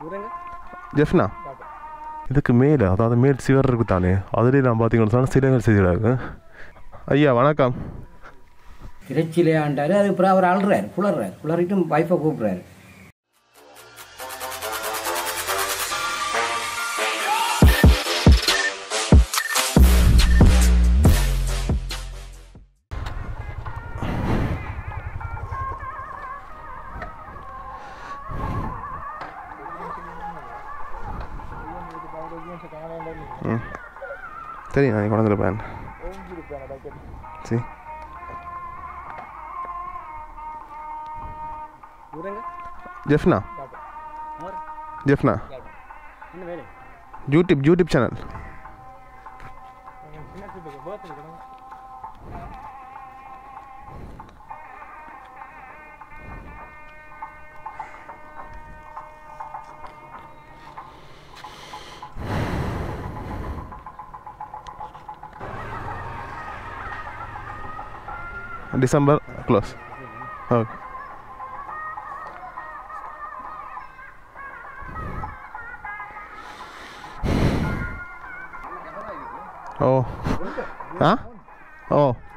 ஜெஃப்னா இதுக்கு மேலே அதாவது மேல் சிவர் இருக்கு தானே அதுலேயே நான் பார்த்தீங்கன்னு சொன்னால் சிலைகள் செய்கிறாங்க ஐயா வணக்கம் திருச்சிலையாண்டாரு அதுக்கப்புறம் அவர் அழுறாரு புலர்றாரு புலரிட்டு வைஃபை கூப்பிடுறாரு ம் சரி நான் கொண்டு வந்துருப்பேன் சரி Jaffna Jaffna YouTube YouTube channel December close okay oh ah oh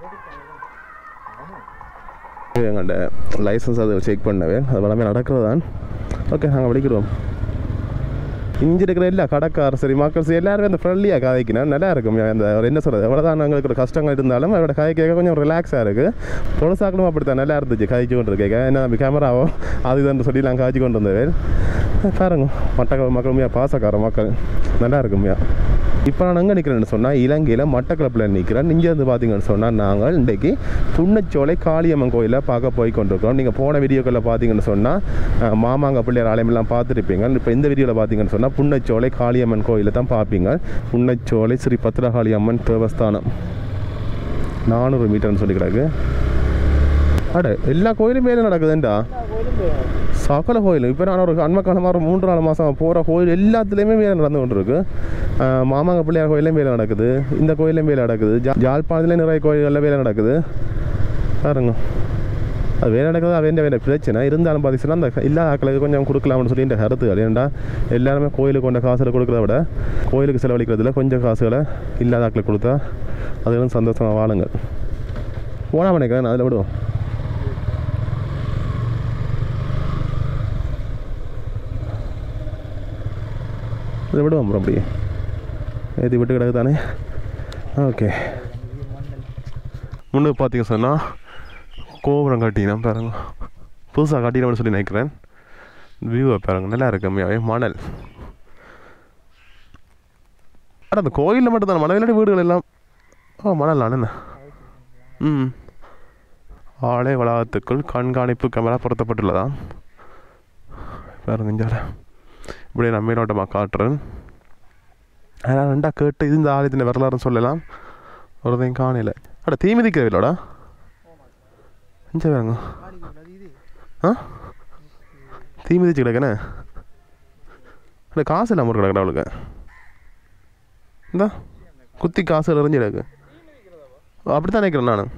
எங்கள்கிட்ட லைசன்ஸ் அது செக் பண்ணவே அது எல்லாமே நடக்கிறது தான் ஓகே நாங்கள் படிக்கிறோம் இஞ்சி இருக்கிற எல்லா கடைக்காரர் சரி மக்கள் சரி எல்லாருமே அந்த ஃப்ரெண்ட்லியாக காய்க்கணும் நல்லா இருக்கும் அந்த ஒரு என்ன சொல்கிறது எவ்வளோதான் எங்களுக்கு ஒரு கஷ்டங்கள் இருந்தாலும் அவரோட கதை கேட்க கொஞ்சம் ரிலாக்ஸாக இருக்குது பொழுசாக்களும் அப்படித்தான் நல்லா இருந்துச்சு காய்ச்சி கொண்டு இருக்கேன் என்ன நம்ம கேமராவோ அது இதுன்னு சொல்லி நான் காய்ச்சி கொண்டு வந்தேன் பாருங்க மட்ட மக்களுமையா பாசக்கார மக்கள் நல்லா இருக்குமையா இப்போ நான் எங்கே நிற்கிறேன்னு சொன்னால் இலங்கையில் மட்டக்களப்பில் நிற்கிறேன் இங்கே இருந்து பார்த்தீங்கன்னு சொன்னால் நாங்கள் இன்றைக்கு புன்னச்சோலை காளியம்மன் கோயிலை பார்க்க போய் கொண்டிருக்கிறோம் நீங்கள் போன வீடியோக்களில் பார்த்தீங்கன்னு சொன்னால் அஹ், மாமாங்க பிள்ளையார் ஆலயமெல்லாம் பார்த்துருப்பீங்க இப்போ இந்த வீடியோவில் பார்த்தீங்கன்னு சொன்னால் புன்னச்சோலை காளியம்மன் கோயிலை தான் பார்ப்பீங்க புன்னச்சோலை ஸ்ரீ பத்ரகாளி அம்மன் தேவஸ்தானம் நானூறு மீட்டர்னு சொல்லி கிடக்கு அட எல்லா கோயிலும் மேலே நடக்குதுண்டா சகல கோயில் இப்போ நான் ஒரு அண்மக்காலமாக ஒரு மூன்று நாலு மாதம் போகிற கோயில் எல்லாத்துலேயுமே வேலை நடந்து கொண்டு இருக்கு ஆஹ் மாமாங்க பிள்ளையார் கோயிலையும் வேலை நடக்குது இந்த கோயிலையும் வேலை நடக்குது ஜா ஜாழ்ப்பாணத்துலேயும் நிறைய கோயில்களில் வேலை நடக்குது பாருங்க அது வேலை நடக்குது அவன் வேலை பிரச்சனை இருந்தாலும் பார்த்தீங்கன்னா அந்த இல்லாத ஆக்களுக்கு கொஞ்சம் கொடுக்கலாம்னு சொல்லி இந்த கருத்து ஏன்டா எல்லாருமே கோயிலுக்கு கொண்ட காசுகளை கொடுக்குறத விட கோயிலுக்கு செலவழிக்கிறதுல கொஞ்சம் காசுகளை இல்லாத ஆக்களுக்கு கொடுத்தா அதுகளும் சந்தோஷமாக வாழுங்க போனால் நினைக்கிறேன் அதில் விடுவோம் இதை விடுவோம் அப்புறம் அப்படியே ஏற்றி விட்டு கிடக்கு தானே ஓகே முன்னுக்கு பார்த்தீங்க சொன்னால் கோபுரம் கட்டினா பாருங்க புதுசாக கட்டினோம்னு சொல்லி நினைக்கிறேன் வியூவை பாருங்க நல்லா இருக்கு உண்மையாவே மணல் அட அந்த கோயிலில் மட்டும் தான் மணல் இல்லாட்டி வீடுகள் எல்லாம் ஓ மணல் என்ன ம் ஆலை வளாகத்துக்குள் கண்காணிப்பு கேமரா பொருத்தப்பட்டுள்ளதா பாருங்க இஞ்சால இப்படியே நான் மேலோட்டமாக காட்டுறேன் அதனால் ரெண்டா கேட்டு இது இந்த ஆலயத்தின் வரலாறுன்னு சொல்லலாம் ஒருதையும் காணல அட தீ மிதிக்கிறவில்லோடா இஞ்ச வேங்க ஆ தீ மிதிச்சு கிடக்கண்ணே அட காசு இல்லாமல் ஒரு கிடக்கடா அவளுக்கு இந்தா குத்தி காசு எறிஞ்சு கிடக்கு அப்படி தான் நினைக்கிறேன் நான்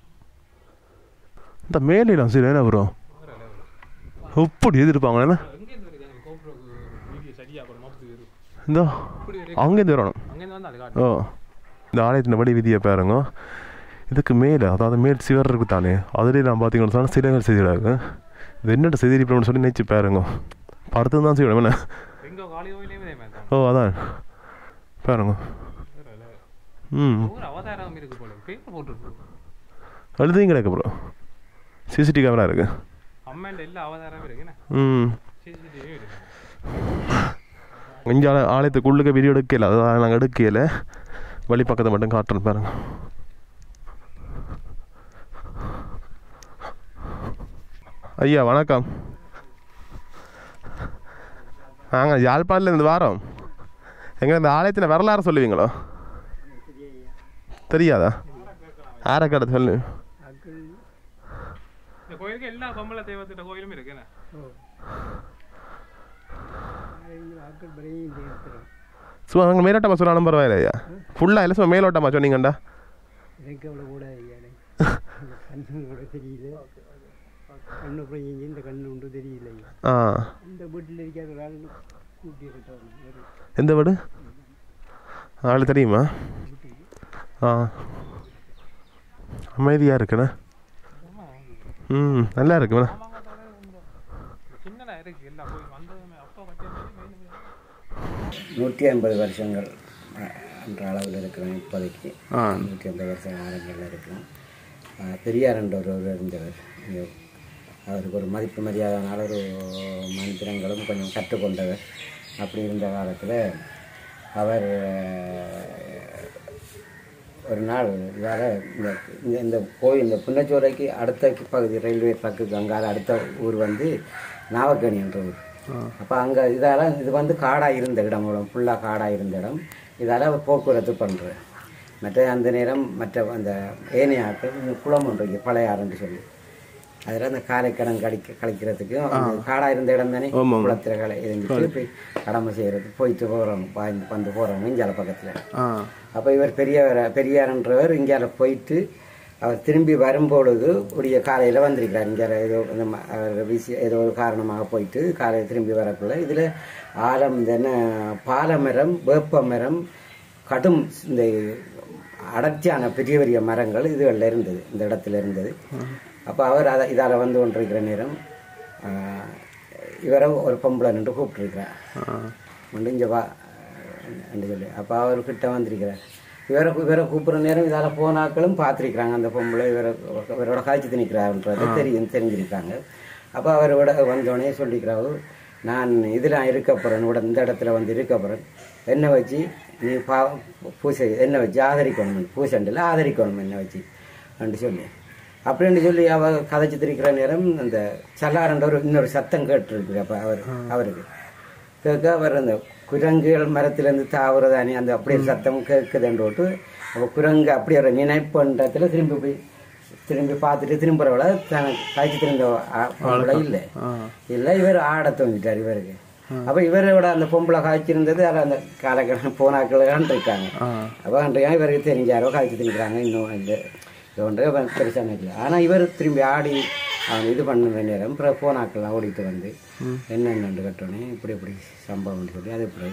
இந்த மேலிடம் சரி என்ன ப்ரோ எப்படி எதிர்ப்பாங்க இந்த அங்கேருந்து வரணும் ஓ இந்த ஆலயத்தின் படி விதியை பாருங்க இதுக்கு மேலே அதாவது மேல் சிவர் இருக்கு தானே அதுலேயே நான் பார்த்தீங்கன்னு சொன்னால் சிலைகள் செய்கிறாங்க இது என்னட்ட செய்திருப்போம்னு சொல்லி நினச்சி பாருங்க படுத்து தான் செய்யணும் என்ன எங்க காளி கோயிலையும் இதே மாதிரி தான் ஓ அதான் பாருங்க ம் ஒரு அவதாரம் இருக்கு போல பேர் போட்டுருக்கு எழுதியும் கிடக்கு ப்ரோ சிசிடிவி கேமரா இருக்கு அம்மாண்ட எல்லா அவதாரமும் இருக்குண்ணே ம் சிசிடிவி இருக்கு இங்கே ஆல ஆலயத்துக்குள்ளுக்க வீடியோ எடுக்கல அதான் நாங்கள் எடுக்கல வழி பக்கத்தை மட்டும் காட்டுறேன் பாருங்க ஐயா வணக்கம் நாங்கள் யாழ்ப்பாணத்தில் இருந்து வாரோம் எங்க இந்த ஆலயத்தில் வரலாறு சொல்லுவீங்களோ தெரியாதா யாரை கடை சொல்லு இந்த கோயிலுக்கு எல்லா பொம்பளை தெய்வத்திட்ட கோயிலும் இருக்குண்ணே சும்மா அங்கே மேலோட்டமாக சொன்னாலும் பரவாயில்ல ஐயா ஃபுல்லாக இல்லை சும்மா மேலோட்டமாக சொன்னீங்கண்டா எனக்கு அவ்வளோ கூட ஐயாடே கண்ணு கூட தெரியல கண்ணு அப்புறம் இங்கே இந்த கண்ணு உண்டு தெரியல ஐயா ஆ இந்த வீட்டில் இருக்கிற ஒரு ஆள் கூட்டி கட்டணும் ஒரு எந்த வீடு ஆள் தெரியுமா ஆ அமைதியாக இருக்குண்ணே ம் நல்லா இருக்குண்ணே சின்னதா இருக்கு எல்லா கோயில் வந்ததுமே அப்பா கட்டியிருந்தது நூற்றி ஐம்பது வருஷங்கள் அஹ், என்ற அளவில் இருக்கிறோம் இப்போதைக்கு ஆ நூற்றி ஐம்பது வருஷம் ஆரம்பங்களில் இருக்கிறோம் அஹ், பெரியார் என்ற ஒருவர் இருந்தவர் இங்க அவருக்கு ஒரு மதிப்பு மரியாதைனால ஒரு மந்திரங்களும் கொஞ்சம் கற்றுக்கொண்டவர் அப்படி இருந்த காலத்தில் அவர் அஹ், ஒரு நாள் வேற இந்த இந்த- இந்த கோயில் இந்த புன்னச்சோலைக்கு அடுத்த பகுதி ரயில்வே ட்ராக்கு அங்கால அடுத்த ஊர் வந்து நாவக்கணி என்ற ஊர் அப்போ அங்கே இதால் இது வந்து காடாக இருந்த இடம் ஃபுல்லாக காடாக இருந்த இடம் இதால் போக்குவரத்து பண்ணுறேன் மற்ற அந்த நேரம் மற்ற அந்த ஏனையாக்கள் இந்த குளம் ஒன்று இருக்கு பழையாறுன்னு சொல்லி அதில் அந்த காரைக்கடன் கழிக்க கழிக்கிறதுக்கு காடாக இருந்த இடம் தானே குளத்தில் களை இருந்துட்டு போய் கடமை செய்கிறது போயிட்டு போகிறோம் வந்து போகிறோம் இஞ்சால பக்கத்தில் ஆ அப்போ இவர் பெரியவர் பெரியார்ன்றவர் இங்கால போயிட்டு அவர் திரும்பி வரும்பொழுது உடைய காலையில் வந்திருக்கிறார் இங்கே ஏதோ இந்த ம- அவர் வீசி ஏதோ ஒரு காரணமாக போயிட்டு காலையில் திரும்பி வரக்குள்ள இதில் ஆலம் இந்த என்ன பாலமரம் வேப்ப மரம் கடும் இந்த அடர்த்தியான பெரிய பெரிய மரங்கள் இதுகளில் இருந்தது இந்த இடத்துல இருந்தது அப்போ அவர் அதை இதால் வந்து கொண்டிருக்கிற நேரம் ஆஹ், இவரை ஒரு பொம்பளை நின்று கூப்பிட்டுருக்கிறார் வந்து இங்கே வா என்று சொல்லி அப்போ அவர் கிட்ட வந்திருக்கிறார் இவரை இவரை கூப்பிட்ற நேரம் இதால் போனாக்களும் பார்த்துருக்குறாங்க அந்த பொம்பளை இவரை இவரோட காய்ச்சி நிற்கிறாருன்றது தெரியும் தெரிஞ்சிருக்காங்க அப்போ அவரோட வந்தோடனே சொல்லிக்கிறாரு நான் இதில் இருக்க போகிறேன் உட இந்த இடத்துல வந்து இருக்க போகிறேன் என்னை வச்சு நீ பா பூசை என்னை வச்சு ஆதரிக்கணும் பூசண்டில் ஆதரிக்கணும் என்னை வச்சு என்று சொல்லி அப்படின்னு சொல்லி அவ கதைச்சு திரிக்கிற நேரம் அந்த சல்லாரன்ற ஒரு இன்னொரு சத்தம் கேட்டுருக்கு அப்போ அவர் அவருக்கு கேட்க அவர் அந்த குரங்குகள் மரத்திலேருந்து தாவுறதானே அந்த அப்படியே சத்தம் கேட்குதுன்னு போட்டு அப்போ குரங்கு அப்படியே ஒரு நினைப்புன்றதுல திரும்பி போய் திரும்பி பார்த்துட்டு திரும்புறவள தனக்கு காய்ச்சி திரும்ப இல்லை இல்லை இவர் ஆட தூங்கிட்டார் இவருக்கு அப்போ இவரோட அந்த பொம்பளை காய்ச்சிருந்தது அதில் அந்த காலக்கடன் போனாக்கள் இருக்காங்க அப்போ அன்றைய இவருக்கு தெரிஞ்சாரோ காய்ச்சி திணிக்கிறாங்க இன்னும் இந்த இது ஒன்று பெருசாக இல்லை ஆனால் இவர் திரும்பி ஆடி அவன் இது பண்ணுற நேரம் அப்புறம் போனாக்கெல்லாம் ஓடிட்டு வந்து என்னென்னு கட்டோன்னே இப்படி இப்படி சம்பவம்னு சொல்லி அது இப்படி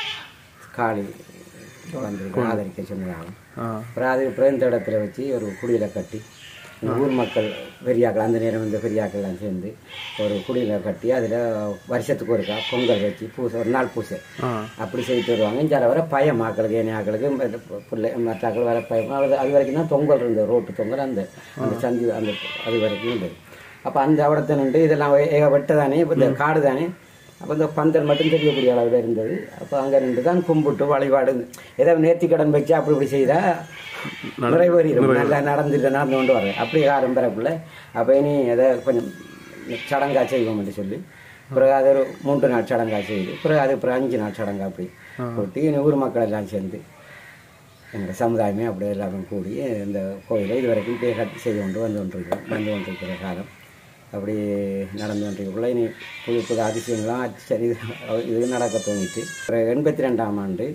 காளி வந்து ஆதரிக்க சொன்னதாகும் அப்புறம் அது அப்புறம் இந்த இடத்துல வச்சு ஒரு குடியில கட்டி இந்த ஊர் மக்கள் பெரியாக்கள் அந்த நேரம் இந்த பெரியாக்கள்லாம் சேர்ந்து ஒரு குடியில கட்டி அதில் வருஷத்துக்கு ஒருக்கா பொங்கல் வச்சு பூசை ஒரு நாள் பூசை அப்படி செய்துட்டு வருவாங்க இங்கே வர பயம் ஆக்களுக்கு ஏனைய ஆக்களுக்கு மற்ற பிள்ளை மற்ற ஆக்கள் வர பயம் அது அது வரைக்கும் தான் தொங்கல் இருந்தது ரோட்டு தொங்கல் அந்த அந்த சந்தி அந்த அது வரைக்கும் இருந்தது அப்போ அந்த அவடத்தை நின்று இதெல்லாம் ஏக வெட்டதானே இப்போ இந்த காடு தானே அப்போ இந்த பந்தல் மட்டும் தெரியக்கூடிய அளவில் இருந்தது அப்போ அங்கே நின்று தான் கும்பிட்டு வழிபாடு ஏதாவது நேர்த்தி கடன் வச்சு அப்படி இப்படி செய்தால் நிறைவேறிடும் நல்லா நடந்துட்டு நடந்து கொண்டு வரேன் அப்படி ஆரம்பரக்குள்ள அப்போ இனி எதை கொஞ்சம் சடங்கா செய்வோம் என்று சொல்லி பிறகு அது ஒரு மூன்று நாள் சடங்கா செய்து பிறகு அது பிறகு அஞ்சு நாள் சடங்கா அப்படி போட்டு இனி ஊர் மக்கள் எல்லாம் சேர்ந்து எங்கள் சமுதாயமே அப்படியே எல்லாரும் கூடி இந்த கோயிலை இது வரைக்கும் பேர் கட்டி செய்து கொண்டு வந்து கொண்டிருக்கிறோம் வந்து கொண்டிருக்கிற காலம் அப்படி நடந்து கொண்டிருக்கக்குள்ள இனி புது புது அதிசயங்களாம் சரி இது நடக்க தோணிட்டு அப்புறம் எண்பத்தி ரெண்டாம் ஆண்டு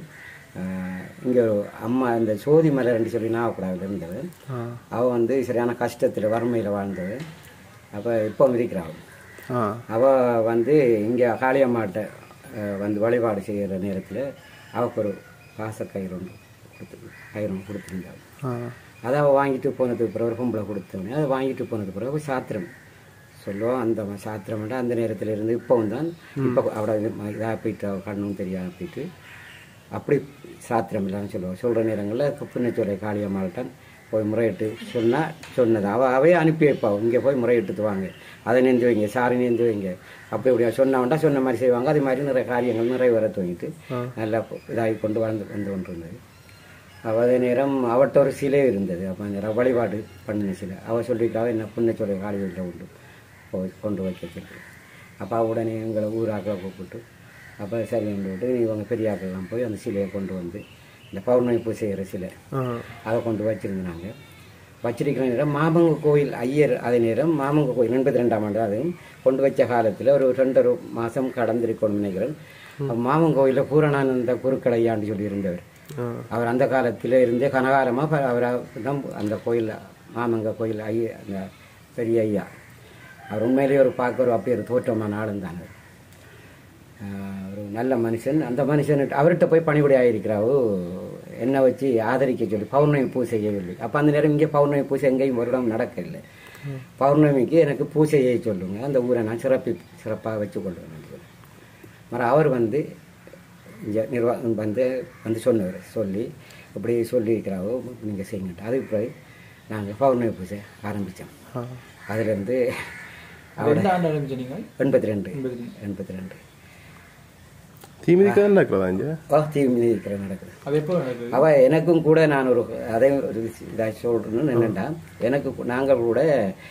இங்கே ஒரு அம்மா இந்த சோதி மலர்ன்னு சொல்லி நாகக்கூடாது இருந்தவர் அவள் வந்து சரியான கஷ்டத்தில் வறுமையில் வாழ்ந்தவர் அப்போ இப்போ இருக்கிறாள் ஆ அவள் வந்து இங்கே காளியம்மாட்ட அஹ், வந்து வழிபாடு செய்கிற நேரத்தில் அவൾക്ക് ஒரு பாசக்கயிறு ஒன்று கொடுத்து கயிறு ஒன்று கொடுத்துருந்தாள் ஆ அதை அவள் வாங்கிட்டு போனதுக்கு பிறகு ஒரு பொம்பளை கொடுத்தோடனே அதை வாங்கிட்டு போனதுக்கு பிறகு சாத்திரம் சொல்லுவோம் அந்த ம- சாத்திரம் வந்து அந்த நேரத்தில் இருந்து இப்போவும் தான் இப்போ அவட இதாக போயிட்டு அவ கண்ணும் தெரியாம போயிட்டு அப்படி சாத்திரம் இல்லாமல் சொல்லுவோம் சொல்கிற நேரங்களில் புன்னச்சோலை காளியம்மாள்தான் போய் முறையிட்டு சொன்னால் சொன்னது அவள் அவையே அனுப்பி வைப்பாள் இங்கே போய் முறையிட்டு வாங்க அதை நெஞ்சு வைங்க சாரி நெஞ்சு வைங்க அப்படி அப்படியா சொன்னவன்டா சொன்ன மாதிரி செய்வாங்க அதே மாதிரி நிறைய காரியங்கள் நிறைவேற துவங்கிட்டு நல்லா இதாகி கொண்டு வாழ்ந்து வந்து கொண்டு இருந்தது அவ அதே நேரம் அவட்ட ஒரு சிலை இருந்தது அப்போ அந்த வழிபாடு பண்ணின சிலை அவள் சொல்லிட்டாவ என்ன புண்ணச்சோலை காளி வீட்டில் உண்டு போய் கொண்டு வைக்க சொல்லி அப்போ உடனே எங்களை ஊராக்களை கூப்பிட்டு அப்போ சரி விட்டு இவங்க பெரியாக்கள்லாம் போய் அந்த சிலையை கொண்டு வந்து இந்த பௌர்ணமி பூ செய்கிற சிலை ஆ அதை கொண்டு வச்சிருந்தாங்க வச்சிருக்கிற நேரம் மாமங்க கோயில் ஐயர் அதே நேரம் மாமங்க கோயில் எண்பத்தி ரெண்டாம் ஆண்டு அதுவும் கொண்டு வச்ச காலத்தில் ஒரு ரெண்டரை மாதம் கடந்திருக்கணும்னு நினைக்கிறேன் மாமன் கோயிலில் பூரணானந்த குருக்கடையாண்டு சொல்லி இருந்தவர் ஆ அவர் அந்த காலத்தில் இருந்தே கனகாலமாக அவர் தான் அந்த கோயில் மாமங்க கோயில் ஐயா அந்த பெரிய ஐயா அவர் உண்மையிலேயே ஒரு பார்க்க ஒரு அப்படி ஒரு தோற்றமான ஆளும் தான் அவர். ஆஹ் ஒரு நல்ல மனுஷன் அந்த மனுஷன் அவர்கிட்ட போய் பணிபுரியாக இருக்கிறாவோ என்னை வச்சு ஆதரிக்க சொல்லி பௌர்ணமி பூஜை செய்ய சொல்லி அப்போ அந்த நேரம் இங்கே பௌர்ணமி பூஜை எங்கேயும் ஒரு இடம் நடக்கல பௌர்ணமிக்கு எனக்கு பூஜை செய்ய சொல்லுங்க அந்த ஊரை நான் சிறப்பி சிறப்பாக வச்சு கொள்வேன் சொல்லி மறு அவர் வந்து இங்கே நிர்வாகம் வந்து வந்து சொன்னவர் சொல்லி இப்படி சொல்லியிருக்கிறாவோ நீங்கள் செய்யுங்கட்டு அதுக்கு பிறகு நாங்கள் பௌர்ணமி பூஜை ஆரம்பித்தோம் அதுலேருந்து அது எந்த ஆண்டு ஆரம்பிச்சு நீங்கள் எண்பத்தி ரெண்டு எண்பத்தி ரெண்டு தீமிதிக்க நடக்கிறதா இங்கே ஓ தீ மிதிக்கிற நடக்குது அது எப்போ நடக்குது அவ எனக்கும் கூட நான் ஒரு அதே ஒரு இதாக சொல்கிறேன்னு என்னென்னா எனக்கு கு- நாங்கள் கூட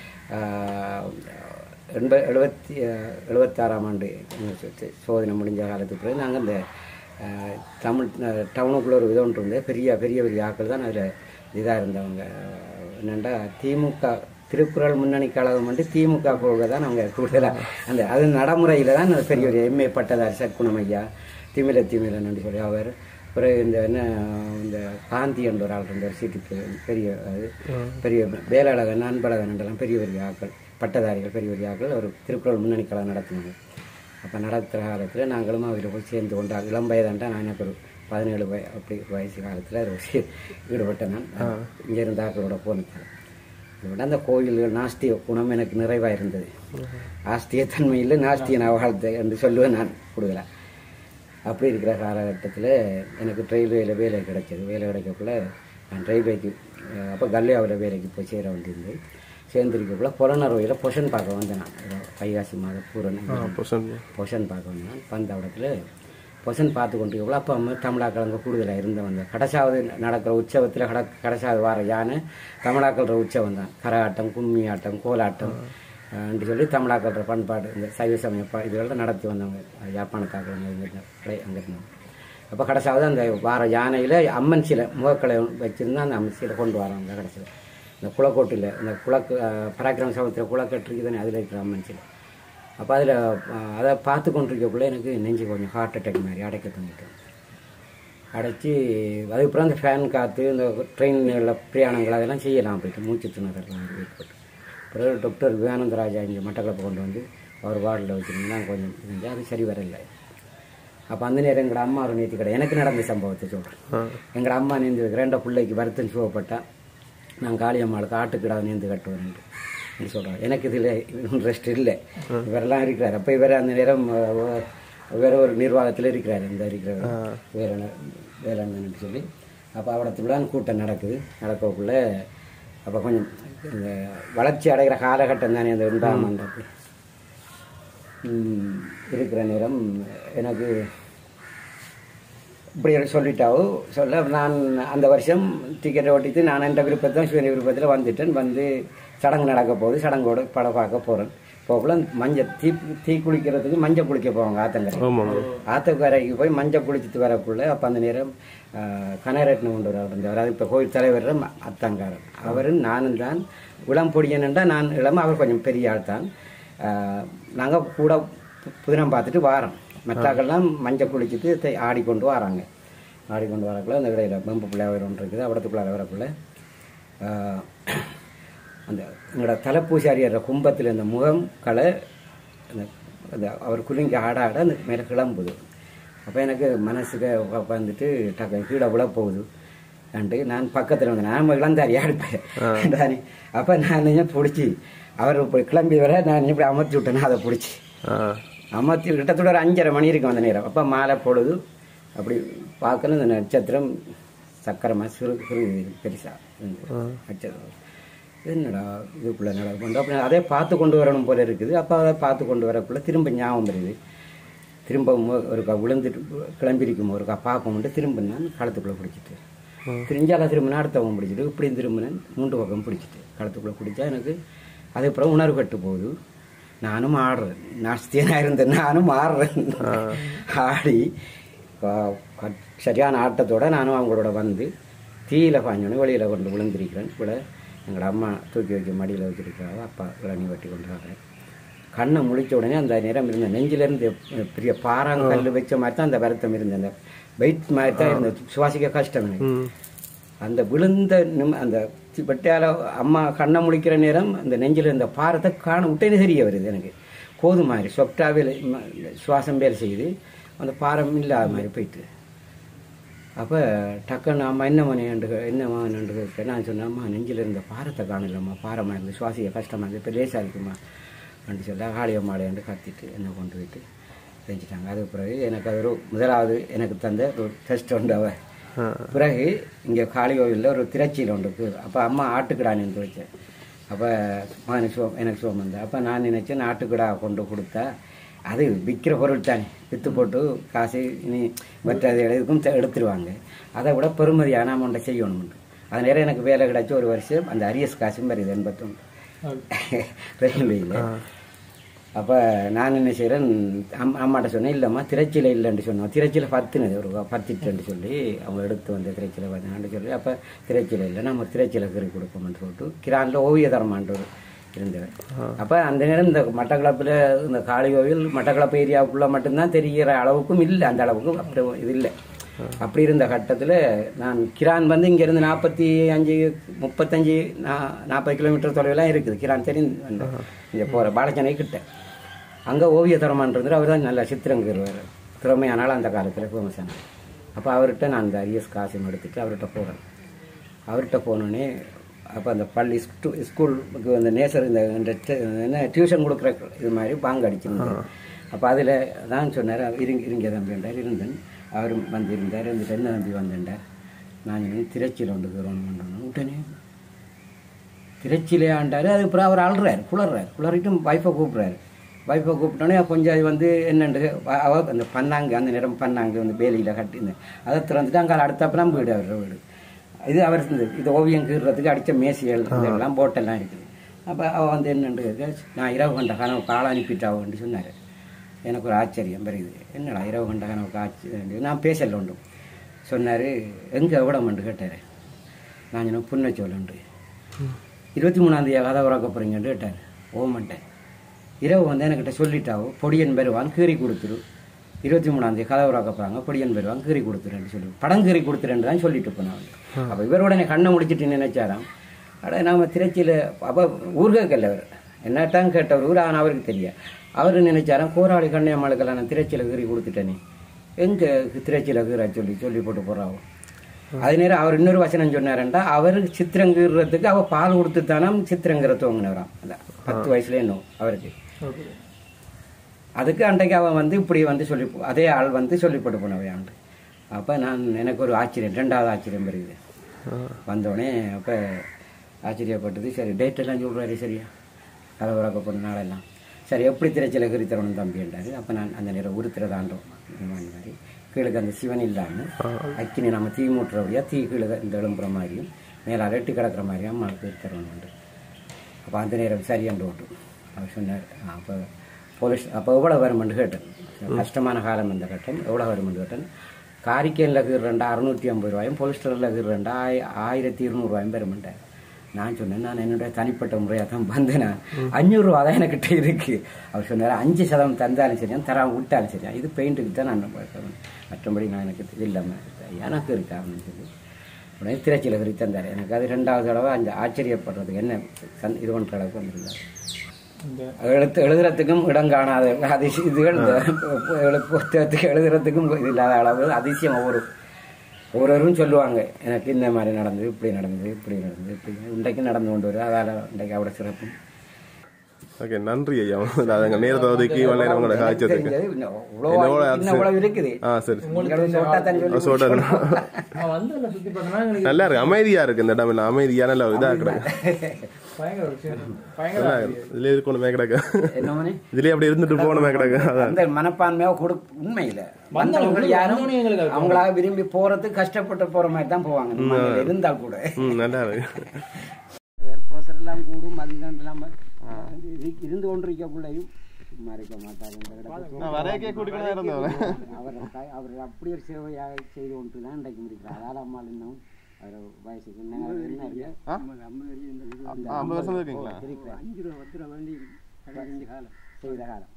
எண்ப எழுபத்தி எழுபத்தாறாம் ஆண்டு எங்க சோ- சோதனை முடிஞ்ச காலத்துக்கு பிறகு நாங்கள் இந்த ஆஹ், தமிழ் அஹ், டவுனுக்குள்ள ஒரு விதம் ஒன்று இருந்தது பெரிய பெரிய பெரிய ஆட்கள் தான் அதில் இதாக இருந்தவங்க என்னென்னா திமுக திருக்குறள் முன்னணி கழகம் வந்து திமுக கொள்கை தான் அவங்க கூடுதலாக அந்த அது நடைமுறையில் தான் அது பெரிய ஒரு எம்ஏ பட்டதாரி சற்குணம் ஐயா திமில திமிலன்னு சொல்லி அவர் பிறகு இந்த என்ன இந்த காந்தி என்ற ஒரு ஆள் இருந்தார் சீட்டுக்கு பெரிய அது பெரிய வேலாளகன் அன்பழகன் என்றெல்லாம் பெரிய பெரிய ஆட்கள் பட்டதாரிகள் பெரிய பெரிய ஆட்கள் ஒரு திருக்குறள் முன்னணி கழகம் நடத்தினாங்க அப்போ நடத்துகிற காலத்தில் நாங்களும் அதில் போய் சேர்ந்து கொண்டா இளம் வயதாண்டா நான் எனக்கு ஒரு பதினேழு வய அப்படி வயசு காலத்தில் அதில் சே- ஈடுபட்டேன் நான் இங்கே இருந்த ஆக்களோட போனது இதோட அந்த கோயில்கள் நாஸ்திய குணம் எனக்கு நிறைவாக இருந்தது ஆஸ்திய தன்மையில் நாஸ்திய நான் வாழ்த்து என்று சொல்லுவேன் நான் கூடுதலாக அப்படி இருக்கிற காலகட்டத்தில் எனக்கு ரயில்வேல வேலை கிடைச்சது வேலை கிடைக்கக்குள்ள நான் ரயில்வேக்கு அப்போ கல்யாவில் வேலைக்கு போய் சேர வேண்டியிருந்தது சேர்ந்திருக்கக்குள்ள புலனறுவையில் பொஷன் பார்க்க வந்தேன் நான் ஏதோ வைகாசி மாத பூரண பொசன் பொஷன் பார்க்க வந்தேன் வந்த இடத்துல பொஷன் பார்த்து கொண்டு எவ்வளோ அப்போ அம்மா தமிழாக்கள் அங்கே கூடுதலாக இருந்த வந்த கடைசாவது நடக்கிற உற்சவத்தில் கட கடைசாவது வார யானை தமிழாக்கள்ற உற்சவம் தான் கரகாட்டம் கும்மி ஆட்டம் கோலாட்டம் என்று சொல்லி தமிழாக்கள்ற பண்பாடு இந்த சைவ சமய ப- இதுகளெல்லாம் நடத்தி வந்தவங்க அது யாழ்ப்பாணத்தாக்கள் அங்கே அங்கே இருந்தாங்க அப்போ கடைசாவது அந்த வார யானையில் அம்மன் சிலை முகக்கலை வச்சுருந்தா அந்த அம்மன் சிலை கொண்டு வராங்க கடைசியில் இந்த குளக்கோட்டில் இந்த குளக்கு அஹ், பராக்கிரம சமத்தில் குளக்கட்டு இருக்குது தானே அதில் இருக்கிற அம்மன் சிலை அப்போ அதில் அதை பார்த்து கொண்டிருக்கக்குள்ள எனக்கு நெஞ்சு கொஞ்சம் ஹார்ட் அட்டாக் மாதிரி அடைக்க தந்துட்டேன் அடைச்சி அதுக்கப்புறம் அந்த ஃபேன் காற்று இந்த ட்ரெயினில் பிரயாணங்கள் அதெல்லாம் செய்யலாம் போயிட்டு மூச்சு திணறலாம் ஏற்பட்டு பிறகு டாக்டர் விவேகானந்தராஜா இங்கே மட்டக்களப்பு கொண்டு வந்து அவர் வார்டில் வச்சுருந்தா கொஞ்சம் இருந்துச்சு அது சரி வரல அப்போ அந்த நேரம் எங்களோட அம்மா ஒரு நேர்த்தி கடை எனக்கு நடந்த சம்பவத்தை சொல்கிறேன் எங்களோட அம்மா நேர்ந்து வைக்கிற ரெண்ட பிள்ளைக்கு வருத்தம் சுவப்பட்டா நான் காளியம்மாளுக்கு ஆட்டுக்கிடாவை நேர்ந்து கட்டுவேன் சொல்கிறேன் எனக்கு இதில் இன்ட்ரெஸ்ட் இல்லை இவரெல்லாம் இருக்கிறார் அப்போ இவர் அந்த நேரம் அஹ், வேற ஒரு நிர்வாகத்தில் இருக்கிறார் இந்த இருக்கிறவர் வேற வேளாண்மைன்னு சொல்லி அப்போ அவடத்துக்குள்ள கூட்டம் நடக்குது நடக்கக்குள்ள அப்போ கொஞ்சம் இந்த வளர்ச்சி அடைகிற காலகட்டம் தானே அந்த உண்டாம் மண்டபத்தில் ம், இருக்கிற நேரம் எனக்கு இப்படி சொல்லிட்டாவோ சொல்ல நான் அந்த வருஷம் டிக்கெட்டை ஓட்டிட்டு நான் என்ற விருப்பத்தை சுய விருப்பத்தில் வந்துட்டேன் வந்து சடங்கு நடக்க போகுது சடங்கோட படம் பார்க்க போகிறேன் போகக்குள்ள மஞ்சள் தீ தீ குளிக்கிறதுக்கு மஞ்சள் குளிக்க போவாங்க ஆத்தங்கரை ஆமாம் ஆத்தக்கரைக்கு போய் மஞ்சள் குளிச்சுட்டு வரக்குள்ள அப்போ அந்த நேரம் கனரட்னம் கொண்டு வர இருந்தவர் அது இப்போ கோயில் தலைவர் அத்தங்காரன் அவரும் நானும் தான் இளம் பொடியனண்டா நான் இளம் அவர் கொஞ்சம் பெரிய ஆள் தான் நாங்கள் கூட பு- புதினம் பார்த்துட்டு வாரோம் மற்றாக்கள்லாம் மஞ்சள் குளிச்சுட்டு தை- ஆடிக்கொண்டு வராங்க ஆடிக்கொண்டு வரக்குள்ள அந்த இடையில மெம்பு பிள்ளையார் ஒன்று இருக்குது அவடத்துக்குள்ளார வரக்குள்ள ஆஹ், அந்த எங்களோட தலைப்பூசாரியார் கும்பத்தில் இந்த முகம் கலை அந்த அந்த அவர் குலுங்கி ஆட ஆட அந்த மேலே கிளம்புது அப்போ எனக்கு மனசுக்கு உட்காந்துட்டு டக்கு கீழே விழ போகுது அண்டு நான் பக்கத்தில் வந்து நான் இளந்தாரி ஆடிப்பேன் தானே அப்போ நான் என்ன பிடிச்சி அவர் இப்படி கிளம்பி வர நான் இப்படி அமர்த்தி விட்டேன் அதை பிடிச்சி ஆ அமர்த்தி கிட்டத்தட்ட ஒரு அஞ்சரை மணி இருக்கும் அந்த நேரம் அப்போ மாலை பொழுது அப்படி பார்க்கணும் இந்த நட்சத்திரம் சக்கரமாக சிறு சிறு பெருசாக நட்சத்திரம் இது என்னடா இதுக்குள்ளே நடக்கும் அப்படி அதே பார்த்து கொண்டு வரணும் போல இருக்குது அப்போ அதை பார்த்து கொண்டு வரக்குள்ள திரும்ப ஞாபகம் வருது திரும்ப மு- ஒருக்கா விழுந்துட்டு கிளம்பிருக்கும் ஒருக்கா பார்க்கணுன்ட்டு திரும்ப நான் களத்துக்குள்ளே பிடிச்சிட்டு திரிஞ்சால திரும்பினா அடுத்தவங்க பிடிச்சிட்டு இப்படி திரும்பினேன் மூன்று பக்கம் பிடிச்சிட்டு களத்துக்குள்ளே பிடிச்சா எனக்கு அதுக்கப்புறம் உணர்வு கட்டு போகுது நானும் ஆடுறேன் நாஸ்தியனாக இருந்தேன் நானும் ஆடுறேன் ஆடி ஆ, க- சரியான ஆட்டத்தோட நானும் அவங்களோட வந்து தீயில பாஞ்சோடனே வெளியில் கொண்டு விழுந்திருக்கிறேன் விழ எங்களோட அம்மா தூக்கி வைக்க மடியில் வச்சிருக்கிறாங்க அப்பா இளநீ வெட்டி கொண்டு வர்றேன் கண்ணை முழிச்ச உடனே அந்த நேரம் இருந்த நெஞ்சிலேருந்து பெரிய பாறாங்கல் வச்ச மாதிரி தான் அந்த வருத்தம் இருந்தது அந்த வெயிட் மாதிரி தான் இருந்தது சுவாசிக்க கஷ்டம் எனக்கு அந்த விழுந்த நிம் அந்த வெட்டையால அம்மா கண்ணை முழிக்கிற நேரம் அந்த நெஞ்சில் இருந்த பாரத்தை காண விட்டேன்னு தெரிய வருது எனக்கு கோது மாதிரி சொப்டா வேலை ம- சுவாசம் வேலை செய்யுது அந்த பாரம் இல்லாத மாதிரி போயிட்டு அப்போ டக்குன்னு அம்மா என்ன மணியாண்டு என்னம்மா என்னண்டு கேட்க நான் சொன்னேன் அம்மா நெஞ்சில் இருந்த பாரத்தை காணலம்மா பாரமாக இருந்து சுவாசிக்க கஷ்டமாக இருந்து இப்போ லேசாக இருக்குமா அப்படி சொல்ல காளிய மாலையாண்டு கத்திட்டு என்னை கொண்டு போயிட்டு செஞ்சுட்டாங்க அது பிறகு எனக்கு அது ஒரு முதலாவது எனக்கு தந்த ஒரு டெஸ்ட் உண்டு அவ பிறகு இங்கே காளி கோவிலில் ஒரு திரைச்சியில் உண்டு இருக்கு அப்போ அம்மா ஆட்டுக்கிடா நின்று வச்சேன் அப்போ மகனுக்கு சோ எனக்கு சோம் வந்தேன் அப்போ நான் நினச்சேன் ஆட்டுக்கிடா கொண்டு கொடுத்தா அது விற்கிற பொருள் தானே விற்று போட்டு காசு இனி மற்ற இதுக்கும் தெ- எடுத்துருவாங்க அதை விட பெருமதியான அமௌண்ட்டை செய்யணும் அது நேரம் எனக்கு வேலை கிடைச்சி ஒரு வருஷம் அந்த அரியஸ் காசும் வருது எண்பத்தொன்று ரயில்வேயில் அப்போ நான் என்ன செய்கிறேன் அம் அம்மாட்ட சொன்னேன் இல்லைம்மா திரைச்சியில் இல்லைன்னு சொன்னோம் திரைச்சியில் பத்துனது ஒரு பத்திட்டுன்னு சொல்லி அவங்க எடுத்து வந்த திரைச்சியில் பார்த்தீங்கன்னு சொல்லி அப்போ திரைச்சியில் இல்லை நம்ம திரைச்சியில் கறி கொடுப்போம்னு சொல்லிட்டு கிரானில் ஓவிய தரமான்ற ஒரு இருந்தவர் அப்போ அந்த நேரம் இந்த மட்டக்களப்பில் இந்த காளி கோவில் மட்டக்களப்பு ஏரியாவுக்குள்ளே மட்டும்தான் தெரிகிற அளவுக்கும் இல்லை அந்த அளவுக்கு அப்படி இது இல்லை அப்படி இருந்த கட்டத்தில் நான் கிரான் வந்து இங்கேருந்து நாற்பத்தி அஞ்சு முப்பத்தஞ்சு நா- நாற்பது கிலோமீட்டர் தொலைவெல்லாம் இருக்குது கிரான் தெரிந்து அந்த இங்கே போகிற பாலச்சனை கிட்ட அங்கே ஓவிய தரமான்றது அவர் தான் நல்லா சித்திரங்கிறவர் திறமையானாலும் அந்த காலத்தில் ஃபேமஸான அப்போ அவர்கிட்ட நான் அந்த அரியஸ் காசும் எடுத்துட்டு அவர்கிட்ட போகிறேன் அவர்கிட்ட போனோடனே அப்போ அந்த பள்ளி ஸ்கூ- ஸ்கூலுக்கு அந்த நேசர் இந்த இந்த ட- என்ன டியூஷன் கொடுக்குற இது மாதிரி பாங்கு அடிச்சிருந்தேன் அப்போ அதில் தான் சொன்னார் இருங்க இருங்க தம்பின்றார் இருந்தேன் அவரும் வந்திருந்தார் இருந்துட்டு என்ன தம்பி வந்தேன்டார் நான் சொன்னேன் திருச்சியில் ஒன்று தூரம் உடனே திருச்சியிலே ஆண்டாரு அது அப்புறம் அவர் அழுறாரு குளறாரு குளறிட்டு வைஃபை கூப்பிட்றாரு வைஃபை கூப்பிட்டோன்னே கொஞ்சம் அது வந்து என்னண்டு அவ- அவ அந்த பண்ணாங்க அந்த நேரம் பண்ணாங்க வந்து வேலியில் கட்டியிருந்தேன் அதை திறந்துட்டு அங்கே அடுத்தப்பெல்லாம் வீடு அவர் வீடு இது அவர் இந்த இது ஓவியம் கீறுறதுக்கு அடித்த மேசிகள் இதெல்லாம் போட்டெல்லாம் இருக்குது அப்போ அவள் வந்து என்னண்டு கேட்க, நான் இரவு கண்ட கனவு காலை அனுப்பிட்டாவோன்னு சொன்னார் எனக்கு ஒரு ஆச்சரியம் பெரியுது என்னடா இரவு கண்ட கனவுக்கு ஆச்சரியம் நான் பேசல உண்டு சொன்னார் எங்கே எவ்வளோமென்று கேட்டார் நான் சொன்னேன் புன்னச்சோலன்று இருபத்தி மூணாந்தேதி கதை உறக்க போகிறீங்கன்னு கேட்டார் ஓமன்ட்டேன் இரவு வந்து என்கிட்ட சொல்லிட்டாவோ பொடியன் பெறுவான் கீறி கொடுத்துரு இருபத்தி மூணாந்தேதி கதை உறக்க போகிறாங்க பொடியன் பெறுவான் கீறி கொடுத்துருன்னு சொல்லி படம் கீறி கொடுத்துருன்னு தான் சொல்லிட்டு போனாங்க அப்போ இவரோட என்னை கண்ணை முடிச்சிட்டு நினைச்சாராம் அட நாம திருச்சியில் அப்போ ஊர்கல்ல அவர் என்னட்டான் கேட்டவர் ஊர் ஆனால் அவருக்கு தெரியும் அவர் நினைச்சாராம் கோராளி கண்ணியம்மாளுக்கெல்லாம் நான் திரைச்சியில் கீறி கொடுத்துட்டேனே எங்கே திரைச்சியில் கீறா சொல்லி சொல்லி போட்டு போகிறாவோ அது நேரம் அவர் இன்னொரு வசனம் சொன்னாருண்டா அவர் சித்திரங்கிறதுக்கு அவ பால் கொடுத்து தானே சித்திரங்கிற துவங்கினவராம் அதான் பத்து வயசுல இன்னும் அவருக்கு அதுக்கு அன்றைக்கு அவன் வந்து இப்படி வந்து சொல்லி போ- அதே ஆள் வந்து சொல்லி போட்டு போனவை ஆண்டு அப்போ நான் எனக்கு ஒரு ஆச்சரியம் ரெண்டாவது ஆச்சரியம் பெறுது வந்தோடனே அப்போ ஆச்சரியப்பட்டது சரி டேட் எல்லாம் சொல்கிறாரு சரியா கதை உறக்க போன நாளெல்லாம் சரி எப்படி திரைச்சில கிரித்தரணும் தம்பின்றாரு அப்போ நான் அந்த நேரம் உருத்துறதாண்டோம் இந்த மாதிரி கீழுக்கு அந்த சிவன் இல்லாமல் அக்கினி நம்ம தீ மூட்டுறபடியா தீ கீழே இந்த எழும்புற மாதிரியும் மேலே ரெட்டி கிடக்கிற மாதிரியும் அம்மாவுக்கு கிரித்தரணும் உண்டு அப்போ அந்த நேரம் சரியாண்டு ஓட்டு அவர் சொன்னார் அப்போ போலீஸ் அப்போ எவ்வளோ வருமென்று கேட்டேன் கஷ்டமான காலம் இந்த கட்டம் எவ்வளோ வருமென்று கேட்டேன் காரிக்கேனில் கீறுறண்டா அறுநூற்றி ஐம்பது ரூபாயும் போலிஸ்டரில் கீறுறண்டா ஆய் ஆயிரத்தி இருநூறுவாயும் பெருமெண்டேன் நான் சொன்னேன் நான் என்னுடைய தனிப்பட்ட முறையாக தான் வந்தேன் அஞ்சூறுரூவா தான் என்கிட்ட இருக்கு அவர் சொன்னார் அஞ்சு சதம் தந்தாலும் சரியா தராம விட்டாலும் சரியா இது பெயிண்ட்டுக்கு தான் நான் பார்க்கணும் மற்றபடி நான் எனக்கு இது இல்லாமல் எனக்கு இருக்கு அப்படின்னு சொல்லி உடனே திரைச்சியில் குறி தந்தார் எனக்கு அது ரெண்டாவது தடவை அந்த ஆச்சரியப்படுறதுக்கு என்ன கண் இது பண்ணுற அளவுக்கு வந்திருந்தார் இந்த எழுத்து எழுதுறதுக்கும் இடம் காணாத அதிசய இதுகள் இந்த எழு- புத்தகத்துக்கு எழுதுறதுக்கும் இது இல்லாத அளவு அதிசயம் ஒவ்வொரு ஒவ்வொருவரும் சொல்லுவாங்க எனக்கு இந்த மாதிரி நடந்தது இப்படி நடந்தது இப்படி நடந்தது இப்படி இன்றைக்கு நடந்து கொண்டு வரும் அதால் இன்றைக்கு அவ்வளோ சிறப்பு ஓகே நன்றி ஐயா அதுங்க நேரத்தை ஒதுக்கி இவ்வளவு நேரம் உங்களை காய்ச்சதுக்கு தெரிஞ்சது இன்னும் இவ்வளோ என்னோட இன்னும் இவ்வளவு இருக்குது ஆ சரி உங்களுக்கு சொட்டாத்தான் சொல்லி சோட்டா நான் வந்து அதில் சுற்றி பார்த்தோன்னா எங்களுக்கு நல்லா இருக்கு அமைதியா இருக்கு இந்த இடம் எல்லாம் அமைதியா நல்ல இதா கிடக்கு பயங்கர விஷயம் பயங்கர நல்லா இருக்கு. இதுலயே இருக்கணுமே கிடக்கு என்ன மணி இதுலயே அப்படி இருந்துட்டு போகணுமே கிடக்கு அதான் அந்த மனப்பான்மையாக கொடு உண்மையில வந்தவங்க வந்தவங்க யாரும் வந்தவனே எங்களுக்கு அது அவங்களாக விரும்பி போறதுக்கு கஷ்டப்பட்டு போற மாதிரி தான் போவாங்க நம்ம அங்க இருந்தால் கூட ம் நல்லா இருக்கு ப்ரெஷர் எல்லாம் கூடும் அதிகம் இல்லாம இது- இருந்து கொண்டிருக்கக்குள்ளையும் சும்மா இருக்க மாட்டார் இந்த இடத்துக்கு. நான் வரையக்கே கூட்டிட்டு இருந்தவன் அவர் க- அவர் அப்படி ஒரு சேவையாக செய்து கொண்டு தான் இன்றைக்கு முடிக்கிறார் அதால் அம்மா இன்னும் அவர் வயசுக்கு என்ன என்ன இருக்கு? அந்த ஐம்பது வருஷம் இருக்கீங்களா இருக்கிறார். அஞ்சு ரூபா பத்து ரூபா வேண்டி காலம் செய்த காலம்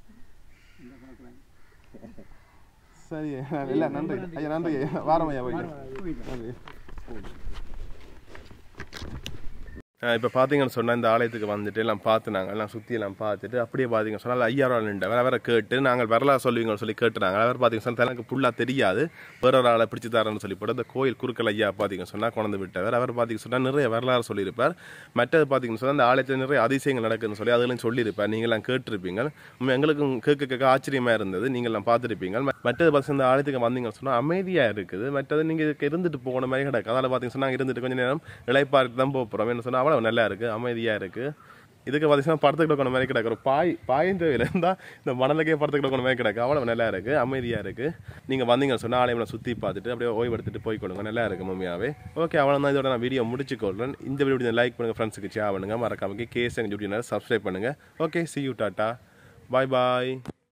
சரி இல்ல நன்றி ஐயா நன்றி ஐயா வாரம் ஐயா போயிட்டு நன்றி இப்போ பார்த்தீங்கன்னு சொன்னால் இந்த ஆலயத்துக்கு வந்துட்டு எல்லாம் பார்த்து நாங்கள் எல்லாம் சுற்றி எல்லாம் பார்த்துட்டு அப்படியே பார்த்தீங்கன்னு சொன்னால் ஐயாயிரம் நின்று வேற வேற கேட்டு நாங்கள் வரலாறு சொல்லுவீங்கன்னு சொல்லி கேட்டுறாங்க அவர் பார்த்தீங்கன்னு சொன்னால் எனக்கு ஃபுல்லாக தெரியாது வேற ஒரு ஆளை பிடிச்சி தரேன்னு சொல்லி போட்டு அந்த கோயில் குறுக்கல் ஐயா பார்த்தீங்கன்னு சொன்னால் கொண்டு விட்டவர் அவர் பார்த்தீங்கன்னு சொன்னால் நிறைய வரலாறு சொல்லியிருப்பார் மற்றது பார்த்தீங்கன்னு சொன்னால் அந்த ஆலயத்தில் நிறைய அதிசயங்கள் நடக்குதுன்னு சொல்லி அதெல்லாம் சொல்லியிருப்பார் நீங்களாம் கேட்டிருப்பீங்க உண்மை எங்களுக்கும் கேட்க கேட்க ஆச்சரியமாக இருந்தது நீங்களாம் பார்த்துருப்பீங்க மற்றது பார்த்தீங்கன்னா இந்த ஆலயத்துக்கு வந்தீங்கன்னு சொன்னால் அமைதியாக இருக்குது மற்றது நீங்கள் இதுக்கு இருந்துட்டு போன மாதிரி கிடக்கு அதால் பார்த்தீங்கன்னு சொன்னால் இருந்துட்டு கொஞ்சம் நேரம் இளைப்பாருக்கு தான் போக போகிறோம் என்ன சொன்னால் அவ்வளோ நல்லா இருக்குது அமைதியாக இருக்குது இதுக்கு பார்த்தீங்கன்னா படத்துக்கு கிடக்கணும் மாதிரி கிடக்கு ஒரு பாய் பாயின் தேவையில்லை இருந்தால் இந்த மணலுக்கே படத்துக்கு கிடக்கணும் மாதிரி கிடக்கு அவ்வளோ நல்லா இருக்குது அமைதியாக இருக்குது நீங்கள் வந்தீங்கன்னு சொன்னால் ஆலயம் சுற்றி பார்த்துட்டு அப்படியே ஓய்வெடுத்துட்டு போய் கொடுங்க நல்லா இருக்குது மம்மியாவே ஓகே அவ்வளோ தான் இதோட நான் வீடியோ முடிச்சுக்கொள்கிறேன் இந்த வீடியோ லைக் பண்ணுங்கள் ஃப்ரெண்ட்ஸுக்கு ஷேர் பண்ணுங்கள் மறக்காம கேஸ் எங்கள் யூடியூப் சப்ஸ்கிரைப் பண்ணுங்கள் okay see you tata bye bye